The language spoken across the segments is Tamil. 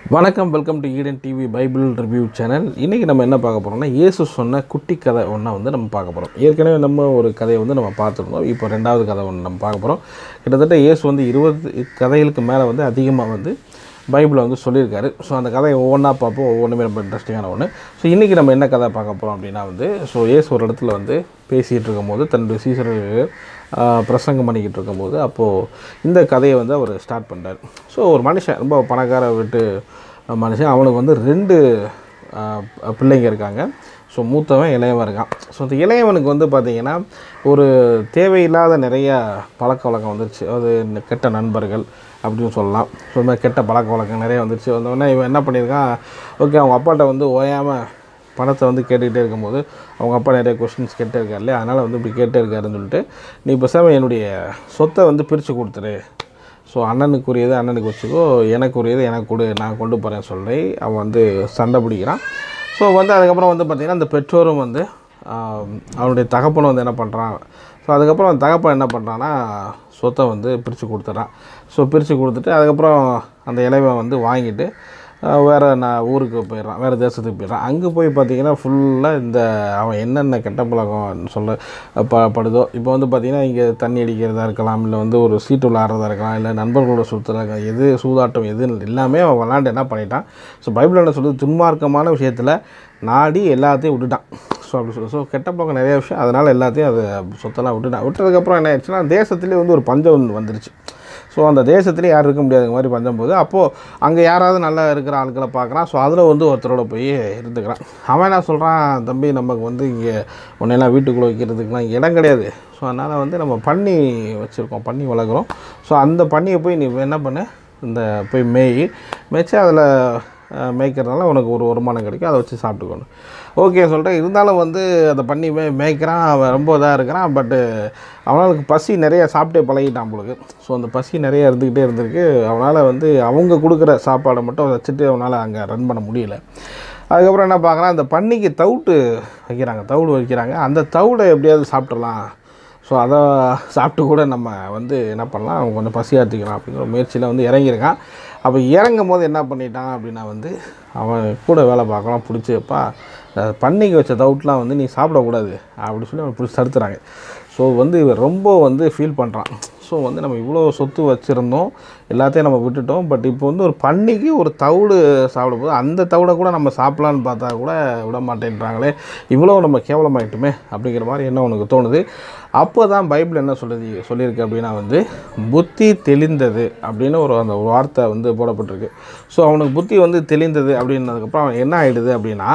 வணக்கம் welcome to Eden TV Bible review channel இன்றைக்கி நம்ம என்ன பார்க்க போகிறோம்னா இயேசு சொன்ன குட்டி கதை ஒன்றை வந்து நம்ம பார்க்க போகிறோம் ஏற்கனவே நம்ம ஒரு கதையை வந்து நம்ம பார்த்துருந்தோம் இப்போ ரெண்டாவது கதை ஒன்று நம்ம பார்க்க போகிறோம் கிட்டத்தட்ட இயேசு வந்து இருபது கதைகளுக்கு மேலே வந்து அதிகமாக வந்து பைபிளை வந்து சொல்லியிருக்காரு ஸோ அந்த கதையை ஒவ்வொன்றா பார்ப்போம் ஒவ்வொன்றுமே ரொம்ப இன்ட்ரெஸ்டிங்கான ஒன்று ஸோ இன்றைக்கி நம்ம என்ன கதை பார்க்க போகிறோம் அப்படின்னா வந்து ஸோ இயேசு ஒரு இடத்துல வந்து பேசிகிட்டு இருக்கும்போது தன்னுடைய சீசர்களுக்கு ஆஹ், பிரசங்கம் பண்ணிக்கிட்டு இருக்கும்போது அப்போது இந்த கதையை வந்து அவர் ஸ்டார்ட் பண்ணுறாரு ஸோ ஒரு மனுஷன் ரொம்ப பணக்கார வீட்டு மனுஷன் அவனுக்கு வந்து ரெண்டு ஆஹ், பிள்ளைங்க இருக்காங்க ஸோ மூத்தவன் இளையவன் இருக்கான் ஸோ அந்த இளையவனுக்கு வந்து பார்த்திங்கன்னா ஒரு தேவையில்லாத நிறைய பழக்க வழக்கம் வந்துருச்சு அது இந்த கெட்ட நண்பர்கள் அப்படின்னு சொல்லலாம் ஸோ இந்த மாதிரி கெட்ட பழக்க வழக்கம் நிறைய வந்துருச்சு வந்தோடனே இவன் என்ன பண்ணியிருக்கான் ஓகே அவங்க அப்பாட்ட வந்து ஓயாமல் பணத்தை வந்து கேட்டுக்கிட்டே இருக்கும்போது அவங்க அப்பா நிறைய கொஸ்டின்ஸ் கேட்டே இருக்கார் இல்லையா அதனால் வந்து இப்படி கேட்டே இருக்காருன்னு சொல்லிட்டு நீ பேசாமல் என்னுடைய சொத்தை வந்து பிரித்து கொடுத்துரு ஸோ அண்ணனுக்குரியது அண்ணனுக்கு வச்சுக்கோ எனக்குரியது எனக்கு கொடு நான் கொண்டு போகிறேன் சொல்லி அவன் வந்து சண்டை பிடிக்கிறான் ஸோ வந்து அதுக்கப்புறம் வந்து பார்த்திங்கன்னா அந்த பெற்றோரும் வந்து ஆம், அவனுடைய தகப்பனும் வந்து என்ன பண்ணுறான் ஸோ அதுக்கப்புறம் அந்த தகப்பன் என்ன பண்ணுறான்னா சொத்தை வந்து பிரித்து கொடுத்துட்றான் ஸோ பிரித்து கொடுத்துட்டு அதுக்கப்புறம் அந்த இளைவன் வந்து வாங்கிட்டு அஹ், வேறு நான் ஊருக்கு போயிடுறான் வேறு தேசத்துக்கு போயிடுறான் அங்கே போய் பார்த்தீங்கன்னா ஃபுல்லாக இந்த அவன் என்னென்ன கெட்ட பழக்கம் சொல்ல ப படுதோ இப்போ வந்து பார்த்திங்கன்னா இங்கே தண்ணி அடிக்கிறதா இருக்கலாம் இல்லை வந்து ஒரு சீட்டு விளாட்றதா இருக்கலாம் இல்லை நண்பர்களோட சுற்றுறதா எது சூதாட்டம் எது எல்லாமே அவன் விளாண்டு என்ன பண்ணிட்டான் ஸோ பைபிள் என்ன சொல்லுது துன்மார்க்கமான விஷயத்தில் நாடி எல்லாத்தையும் விட்டுட்டான் ஸோ அப்படி சொல்லி ஸோ கெட்ட பழக்கம் நிறைய விஷயம் அதனால் எல்லாத்தையும் அது சொத்தெல்லாம் விட்டுட்டான் விட்டதுக்கப்புறம் என்ன ஆயிடுச்சுன்னா தேசத்துலேயே வந்து ஒரு பஞ்சம் ஒன்று வந்துருச்சு ஸோ அந்த தேசத்துலேயே யாரும் இருக்க முடியாத மாதிரி பஞ்சம் போது அப்போது அங்கே யாராவது நல்லா இருக்கிற ஆட்களை பார்க்குறான் ஸோ அதில் வந்து ஒருத்தரோட போய் இருந்துக்கிறான் அவன் என்ன சொல்கிறான் தம்பி நமக்கு வந்து இங்கே உன்னையெல்லாம் வீட்டுக்குள்ளே வைக்கிறதுக்குலாம் இங்க இடம் கிடையாது ஸோ அதனால் வந்து நம்ம பன்னி வச்சுருக்கோம் பன்னி வளர்க்குறோம் ஸோ அந்த பன்னியை போய் நீ என்ன பண்ணு இந்த போய் மேய் மேய்ச்சி அதில் அஹ், மேய்க்கிறதுனால உனக்கு ஒரு வருமானம் கிடைக்கும் அதை வச்சு சாப்பிட்டுக்கணும் ஓகே சொல்லிட்டு இருந்தாலும் வந்து அந்த பண்ணி மே மேய்க்கிறான் அவன் ரொம்ப இதாக இருக்கிறான் பட்டு அவனுக்கு பசி நிறைய சாப்பிட்டே பழகிட்டான் போலுக்கு ஸோ அந்த பசி நிறைய இருந்துக்கிட்டே இருந்திருக்கு அவனால் வந்து அவங்க கொடுக்குற சாப்பாடை மட்டும் வச்சுட்டு அவனால் அங்கே ரன் பண்ண முடியல அதுக்கப்புறம் என்ன பார்க்குறான் அந்த பன்னிக்கு தவிட்டு வைக்கிறாங்க தவிடு வைக்கிறாங்க அந்த தவிடை எப்படியாவது சாப்பிட்றலாம் ஸோ அதை சாப்பிட்டு கூட நம்ம வந்து என்ன பண்ணலாம் அவன் கொஞ்சம் பசியாற்றிக்கலாம் அப்படிங்கிற முயற்சியில் வந்து இறங்கியிருக்கான் அப்போ இறங்கும் போது என்ன பண்ணிட்டான் அப்படின்னா வந்து அவன் கூட வேலை பார்க்கலாம் பிடிச்சிப்பா பன்னிக்கு வச்ச தவுட்லாம் வந்து நீ சாப்பிடக்கூடாது அப்படி சொல்லி அவன் பிடிச்சி தடுத்துறாங்க ஸோ வந்து இவன் ரொம்ப வந்து ஃபீல் பண்ணுறான் ஸோ வந்து நம்ம இவ்வளோ சொத்து வச்சுருந்தோம் எல்லாத்தையும் நம்ம விட்டுட்டோம் பட் இப்போ வந்து ஒரு பன்னிக்கு ஒரு தவிடு சாப்பிடும்போது அந்த தவிடை கூட நம்ம சாப்பிட்லான்னு பார்த்தா கூட விட மாட்டேன்றாங்களே இவ்வளோ நம்ம கேவலமாயிட்டுமே அப்படிங்கிற மாதிரி என்ன உனக்கு தோணுது அப்போ தான் பைபிள் என்ன சொல்லுது சொல்லியிருக்கு அப்படின்னா வந்து புத்தி தெளிந்தது அப்படின்னு ஒரு அந்த ஒரு வார்த்தை வந்து போடப்பட்டிருக்கு ஸோ அவனுக்கு புத்தி வந்து தெளிந்தது அப்படின்னதுக்கப்புறம் அவன் என்ன ஆகிடுது அப்படின்னா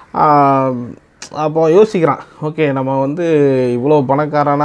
ஆம், அப்போ யோசிக்கிறான் ஓகே நம்ம வந்து இவ்வளோ பணக்காரனா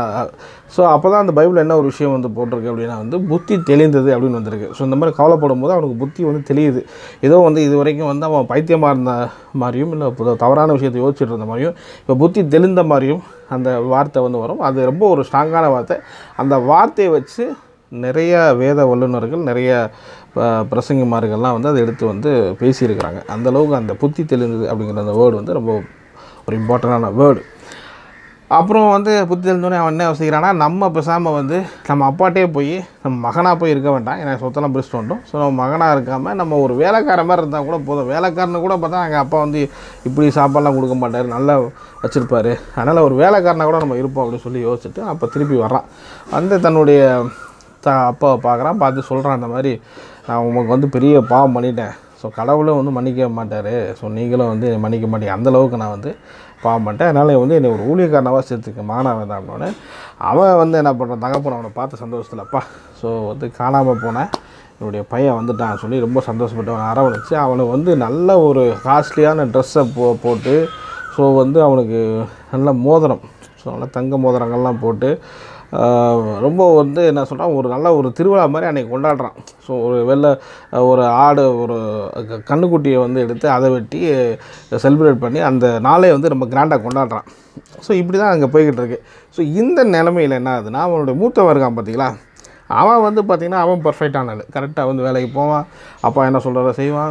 ஸோ அப்போ தான் அந்த பைபிள் என்ன ஒரு விஷயம் வந்து போட்டிருக்கு அப்படின்னா வந்து புத்தி தெளிந்தது அப்படின்னு வந்திருக்கு ஸோ இந்த மாதிரி கவலைப்படும் போது அவனுக்கு புத்தி வந்து தெளியுது ஏதோ வந்து இது வரைக்கும் வந்து அவன் பைத்தியமாக இருந்த மாதிரியும் இல்லை இப்போ தவறான விஷயத்தை யோசிச்சுட்டு இருந்த மாதிரியும் இப்போ புத்தி தெளிந்த மாதிரியும் அந்த வார்த்தை வந்து வரும் அது ரொம்ப ஒரு ஸ்ட்ராங்கான வார்த்தை அந்த வார்த்தையை வச்சு நிறைய வேத வல்லுநர்கள் நிறைய அஹ், பிரசங்கிமார்கள்லாம் வந்து அதை எடுத்து வந்து பேசியிருக்கிறாங்க அந்த அளவுக்கு அந்த புத்தி தெளிந்தது அப்படிங்கிற அந்த வேர்டு வந்து ரொம்ப ஒரு இம்பார்ட்டண்டான வேர்டு அப்புறம் வந்து புத்தி தெரிஞ்சோடனே அவன் என்ன யோசிக்கிறான்னா நம்ம பேசாமல் வந்து நம்ம அப்பாட்டே போய் நம்ம மகனாக போய் இருக்க வேண்டாம் ஏன்னா சொத்தெல்லாம் பிரிச்சுட்டு வந்துட்டோம் ஸோ நம்ம மகனாக இருக்காமல் நம்ம ஒரு வேலைக்கார மாதிரி இருந்தால் கூட போதும் வேலைக்காரனு கூட பார்த்தா எங்கள் அப்பா வந்து இப்படி சாப்பாடுலாம் கொடுக்க மாட்டார் நல்லா வச்சுருப்பாரு அதனால் ஒரு வேலைக்காரனாக கூட நம்ம இருப்போம் அப்படின்னு சொல்லி யோசிச்சுட்டு அப்போ திருப்பி வர்றான் வந்து தன்னுடைய த அப்பாவை பார்க்குறான் பார்த்து சொல்கிறான் அந்த மாதிரி நான் உங்களுக்கு வந்து பெரிய பாவம் பண்ணிட்டேன் ஸோ கடவுளும் வந்து மன்னிக்க மாட்டார் ஸோ நீங்களும் வந்து மன்னிக்க மாட்டீங்க அந்த அளவுக்கு நான் வந்து பாவம் பண்ணிட்டேன் அதனால் வந்து என்னை ஒரு ஊழியக்காரனாக சேர்த்துக்க மாணவன் தான் அப்படின்னோடனே அவன் வந்து என்ன பண்ணுறான் தகப்பன் அவனை பார்த்த சந்தோஷத்தில் அப்பா ஸோ வந்து காணாமல் போனேன் என்னுடைய பையன் வந்துட்டான் சொல்லி ரொம்ப சந்தோஷப்பட்டு அவனை அரவணைச்சு அவனுக்கு வந்து நல்ல ஒரு காஸ்ட்லியான ட்ரெஸ்ஸை போ போட்டு ஸோ வந்து அவனுக்கு நல்ல மோதிரம் ஸோ நல்ல தங்க மோதிரங்கள்லாம் போட்டு ஆஹ், ரொம்ப வந்து என்ன சொல்கிறான் ஒரு நல்ல ஒரு திருவிழா மாதிரி அன்றைக்கி கொண்டாடுறான் ஸோ ஒரு வெள்ளை ஒரு ஆடு ஒரு க- கன்னுக்குட்டியை வந்து எடுத்து அதை வெட்டி செலிப்ரேட் பண்ணி அந்த நாளை வந்து ரொம்ப கிராண்டாக கொண்டாடுறான் ஸோ இப்படி தான் அங்கே போய்கிட்டு இருக்கு ஸோ இந்த நிலமையில் என்ன ஆகுதுன்னா அவனுடைய மூத்தவன் இருக்கான் பார்த்தீங்களா அவன் வந்து பார்த்திங்கன்னா அவன் பர்ஃபெக்டான ஆள் கரெக்டாக வந்து வேலைக்கு போவான் அப்பா என்ன சொல்கிறத செய்வான் ஸோ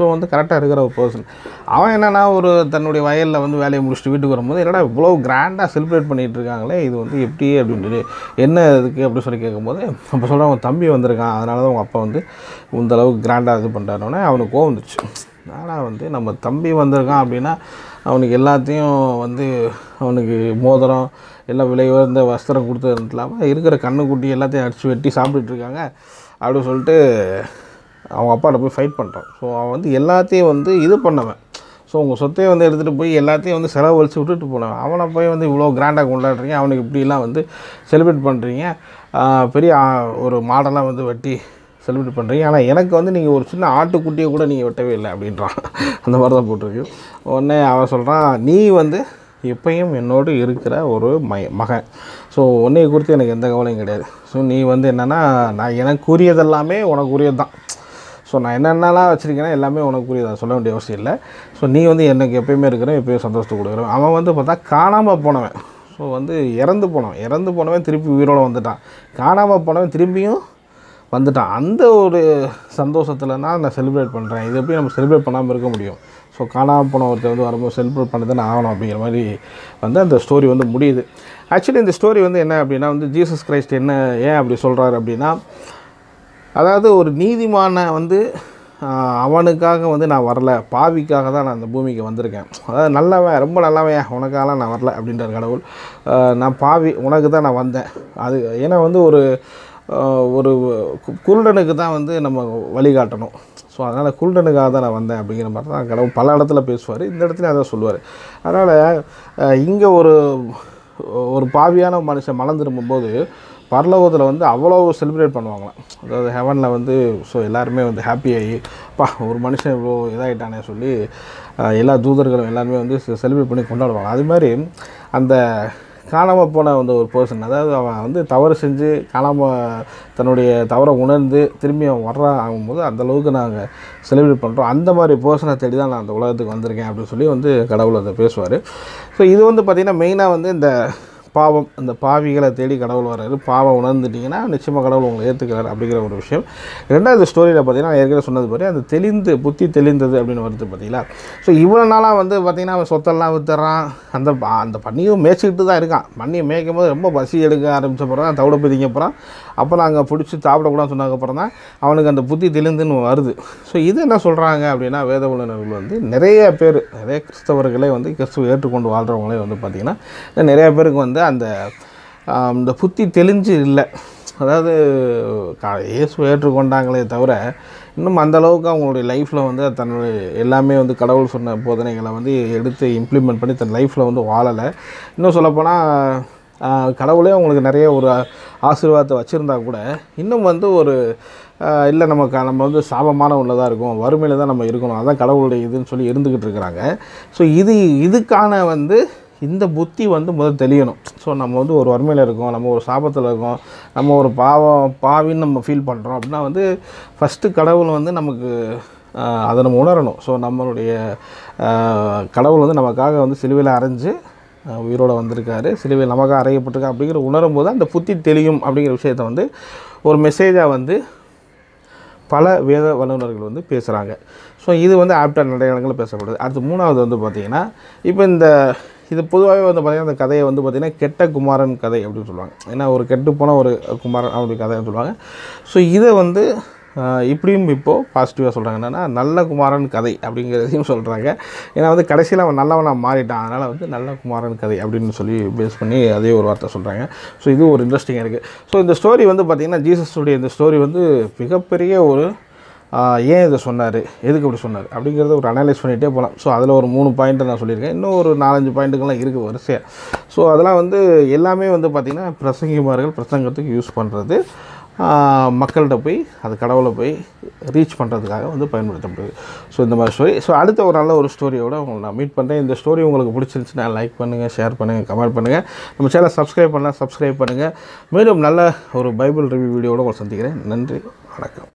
ஸோ வந்து கரெக்டாக இருக்கிற ஒரு பர்சன் அவன் என்னென்னா ஒரு தன்னுடைய வயலில் வந்து வேலையை முடிச்சுட்டு வீட்டுக்கு வரும்போது என்னடா இவ்வளோ கிராண்டாக செலிப்ரேட் பண்ணிகிட்டு இருக்காங்களே இது வந்து எப்படி அப்படின்னு சொல்லி என்ன இதுக்கு அப்படி சொல்லி கேட்கும்போது அப்போ சொல்கிறான் அவன் தம்பி வந்திருக்கான் அதனால தான் உங்கள் அப்பா வந்து இந்த அளவுக்கு கிராண்டாக இது பண்ணுறாருனே அவனுக்கு கோவம் வந்துச்சு ஆனால் வந்து நம்ம தம்பி வந்திருக்கான் அப்படின்னா அவனுக்கு எல்லாத்தையும் வந்து அவனுக்கு மோதிரம் எல்லாம் விலை உயர்ந்த வஸ்திரம் கொடுத்தது இல்லாமல் இருக்கிற கண்ணுக்குட்டி எல்லாத்தையும் அடித்து வெட்டி சாப்பிட்டுட்டு இருக்காங்க அப்படின்னு சொல்லிட்டு அவங்க அப்பாட்ட போய் ஃபைட் பண்ணுறான் ஸோ அவன் வந்து எல்லாத்தையும் வந்து இது பண்ணவன் ஸோ உங்கள் சொத்தையை வந்து எடுத்துகிட்டு போய் எல்லாத்தையும் வந்து செலவழித்து விட்டுட்டு போனவன் அவனை போய் வந்து இவ்வளோ கிராண்டாக கொண்டாடுறீங்க அவனுக்கு இப்படிலாம் வந்து செலிப்ரேட் பண்ணுறீங்க ஆஹ் பெரிய ஆ- ஒரு மாடலாக வந்து வெட்டி செலிப்ரேட் பண்ணுறீங்க ஆனால் எனக்கு வந்து நீங்கள் ஒரு சின்ன ஆட்டுக்குட்டியை கூட நீங்கள் வெட்டவே இல்லை அப்படின்றான் அந்த மாதிரி தான் போட்டிருக்கு உடனே அவன் சொல்கிறான் நீ வந்து எப்பயும் என்னோடு இருக்கிற ஒரு மை மகன் ஸோ உன்னைய குறித்து எனக்கு எந்த கவலையும் கிடையாது ஸோ நீ வந்து என்னென்னா நான் எனக்கு கூறியதெல்லாமே உனக்கு உரியது தான் ஸோ நான் என்னென்னலாம் வச்சுருக்கேன்னா எல்லாமே உனக்கு புரியுது அதை சொல்ல வேண்டிய அவசியம் இல்லை ஸோ நீ வந்து எனக்கு எப்பயுமே இருக்கிற எப்பயும் சந்தோஷத்தை கொடுக்குறவன் அவன் வந்து பார்த்தா காணாமல் போனவன் ஸோ வந்து இறந்து போனவன் இறந்து போனவன் திருப்பி உயிரோடு வந்துட்டான் காணாமல் போனவன் திரும்பியும் வந்துட்டான் அந்த ஒரு சந்தோஷத்தில் தான் நான் செலிப்ரேட் பண்ணுறேன் இது எப்படி நம்ம செலிப்ரேட் பண்ணாமல் இருக்க முடியும் ஸோ காணாமல் போன ஒருத்தர் வந்து வரும்போது செலிப்ரேட் பண்ணி தானே ஆகணும் அப்படிங்கிற மாதிரி வந்து அந்த ஸ்டோரி வந்து முடியுது ஆக்சுவலி இந்த ஸ்டோரி வந்து என்ன அப்படின்னா வந்து ஜீசஸ் கிரைஸ்ட் என்ன ஏன் அப்படி சொல்கிறாரு அப்படின்னா அதாவது ஒரு நீதிமானை வந்து ஆஹ், அவனுக்காக வந்து நான் வரல பாவிக்காக தான் நான் இந்த பூமிக்கு வந்திருக்கேன் அதாவது நல்லவன் ரொம்ப நல்லவன் உனக்காகலாம் நான் வரல அப்படின்றார் கடவுள் ஆஹ், நான் பாவி உனக்கு தான் நான் வந்தேன் அது ஏன்னா வந்து ஒரு ஆஹ், ஒரு கு- குருடனுக்கு தான் வந்து நம்ம வழிகாட்டணும் ஸோ அதனால் குருடனுக்காக தான் நான் வந்தேன் அப்படிங்கிற மாதிரி தான் கடவுள் பல இடத்துல பேசுவார் இந்த இடத்துல அதை சொல்லுவார் அதனால் இங்கே ஒரு ஒரு பாவியான மனுஷன் மலம் திரும்பும்போது பரலோகத்தில் வந்து அவ்வளோ செலிப்ரேட் பண்ணுவாங்களாம் அதாவது ஹெவனில் வந்து ஸோ எல்லாருமே வந்து ஹாப்பி ஆகி பா ஒரு மனுஷன் இவ்வளோ இதாகிட்டானே சொல்லி அஹ், எல்லா தூதர்களும் எல்லாருமே வந்து செலிப்ரேட் பண்ணி கொண்டாடுவாங்க அது மாதிரி அந்த காணாமல் போன வந்து ஒரு பர்சன் அதாவது அவன் வந்து தவறு செஞ்சு காணாமல் தன்னுடைய தவறை உணர்ந்து திரும்பி அவன் வர்றான் ஆகும்போது அந்த அளவுக்கு நாங்கள் செலிப்ரேட் பண்ணுறோம் அந்த மாதிரி பர்சனை தேடி தான் நான் அந்த உலகத்துக்கு வந்திருக்கேன் அப்படின்னு சொல்லி வந்து கடவுள் அதை பேசுவார் ஸோ இது வந்து பார்த்திங்கன்னா மெயினாக வந்து இந்த பாவம் அந்த பாவிகளை தேடி கடவுள் வர்றாரு பாவம் உணர்ந்துட்டிங்கன்னா நிச்சயமாக கடவுள் உங்களை ஏற்றுக்கிறார் அப்படிங்கிற ஒரு விஷயம் ரெண்டாவது ஸ்டோரியில் பார்த்தீங்கன்னா நான் ஏற்கனவே சொன்னது மாதிரி அந்த தெளிந்து புத்தி தெளிந்தது அப்படின்னு வருது பார்த்தீங்களா ஸோ இவ்வளோ நாளாக வந்து பார்த்திங்கன்னா அவன் சொத்தெல்லாம் வித்துறான் அந்த அந்த பண்ணியும் மேய்ச்சிக்கிட்டு தான் இருக்கான் பண்ணியை மேய்க்கும் போது ரொம்ப பசி எடுக்க ஆரம்பிச்ச பிறகு தான் தவிட பிதிங்க அப்புறம் அப்போ நாங்கள் பிடிச்சி சாப்பிடக்கூடாதுன்னு சொன்னதுக்கப்புறம் தான் அவனுக்கு அந்த புத்தி தெளிந்துன்னு வருது ஸோ இது என்ன சொல்கிறாங்க அப்படின்னா வேத உணர்வுகள் வந்து நிறைய பேர் நிறைய கிறிஸ்தவர்களே வந்து கிறிஸ்துவ ஏற்றுக்கொண்டு வாழ்கிறவங்களே வந்து பார்த்திங்கன்னா நிறைய பேருக்கு வந்து அந்த ஆம், இந்த புத்தி தெளிஞ்சு இல்லை அதாவது கா- இயேசு ஏற்றுக்கொண்டாங்களே தவிர இன்னும் அந்த அளவுக்கு அவங்களுடைய லைஃப்பில் வந்து தன்னுடைய எல்லாமே வந்து கடவுள் சொன்ன போதனைகளை வந்து எடுத்து இம்ப்ளிமெண்ட் பண்ணி தன் லைஃப்பில் வந்து வாழலை இன்னும் சொல்லப்போனால் கடவுளே அவங்களுக்கு நிறைய ஒரு ஆசீர்வாதத்தை வச்சுருந்தா கூட இன்னும் வந்து ஒரு ஆஹ் இல்லை நம்ம க நம்ம வந்து சாபமான உள்ளதாக இருக்கும் வறுமையில் தான் நம்ம இருக்கணும் அதான் கடவுளுடைய இதுன்னு சொல்லி இருந்துக்கிட்டு இருக்கிறாங்க ஸோ இது இதுக்கான வந்து இந்த புத்தி வந்து முதல் தெளியணும் ஸோ நம்ம வந்து ஒரு வறுமையில் இருக்கோம் நம்ம ஒரு சாபத்தில் இருக்கோம் நம்ம ஒரு பாவம் பாவின்னு நம்ம ஃபீல் பண்ணுறோம் அப்படின்னா வந்து ஃபஸ்ட்டு கடவுள் வந்து நமக்கு ஆஹ் அதை நம்ம உணரணும் ஸோ நம்மளுடைய ஆஹ் கடவுள் வந்து நமக்காக வந்து சிலுவையில் அரைஞ்சு ஆஹ் உயிரோட வந்திருக்காரு சிலுவையில் நமக்காக அறையப்பட்டிருக்கா அப்படிங்கிற உணரும் போது அந்த புத்தி தெளியும் அப்படிங்கிற விஷயத்தை வந்து ஒரு மெசேஜாக வந்து பல வேத வல்லுநர்கள் வந்து பேசுகிறாங்க ஸோ இது வந்து ஆப்டாக நிறைய இடங்களில் பேசப்படுது அடுத்து மூணாவது வந்து பார்த்திங்கன்னா இப்போ இந்த இது பொதுவாகவே வந்து பார்த்திங்கன்னா இந்த கதையை வந்து பார்த்திங்கன்னா கெட்ட குமாரன் கதை அப்படின்னு சொல்லுவாங்க ஏன்னா ஒரு கெட்டு போன ஒரு குமாரன் அப்படி கதைன்னு சொல்லுவாங்க ஸோ இதை வந்து ஆஹ், இப்படியும் இப்போது பாசிட்டிவாக சொல்கிறாங்க என்னென்னா நல்ல குமாரன் கதை அப்படிங்கிறதையும் சொல்கிறாங்க ஏன்னா வந்து கடைசியில் அவன் நல்லவனாக மாறிட்டான் அதனால் வந்து நல்ல குமாரன் கதை அப்படின்னு சொல்லி பேஸ் பண்ணி அதே ஒரு வார்த்தை சொல்கிறாங்க ஸோ இது ஒரு இன்ட்ரெஸ்டிங்காக இருக்குது ஸோ இந்த ஸ்டோரி வந்து பார்த்திங்கன்னா ஜீசஸுடைய இந்த ஸ்டோரி வந்து மிகப்பெரிய ஒரு ஆஹ், ஏன் இதை சொன்னார் எதுக்கு இப்படி சொன்னார் அப்படிங்கிறத ஒரு அனலைஸ் பண்ணிகிட்டே போகலாம் ஸோ அதில் ஒரு மூணு பாயிண்ட்டை நான் சொல்லியிருக்கேன் இன்னும் ஒரு நாலஞ்சு பாயிண்ட்டுகள்லாம் இருக்குது வரிசையாக ஸோ அதெல்லாம் வந்து எல்லாமே வந்து பார்த்திங்கன்னா பிரசங்கிமார்கள் பிரசங்கத்துக்கு யூஸ் பண்ணுறது மக்கள்கிட்ட போய் அது கடவுளை போய் ரீச் பண்ணுறதுக்காக வந்து பயன்படுத்தப்படுது ஸோ இந்த மாதிரி ஸ்டோரி ஸோ அடுத்த ஒரு நல்ல ஒரு ஸ்டோரியோட உங்களை நான் மீட் பண்ணுறேன் இந்த ஸ்டோரி உங்களுக்கு பிடிச்சிருந்துச்சுன்னா லைக் பண்ணுங்கள் ஷேர் பண்ணுங்கள் கமெண்ட் பண்ணுங்கள் நம்ம சேனல் சப்ஸ்கிரைப் பண்ணலாம் சப்ஸ்கிரைப் பண்ணுங்கள் மேலும் நல்ல ஒரு பைபிள் ரிவ்யூ வீடியோவோட உங்களை சந்திக்கிறேன் நன்றி வணக்கம்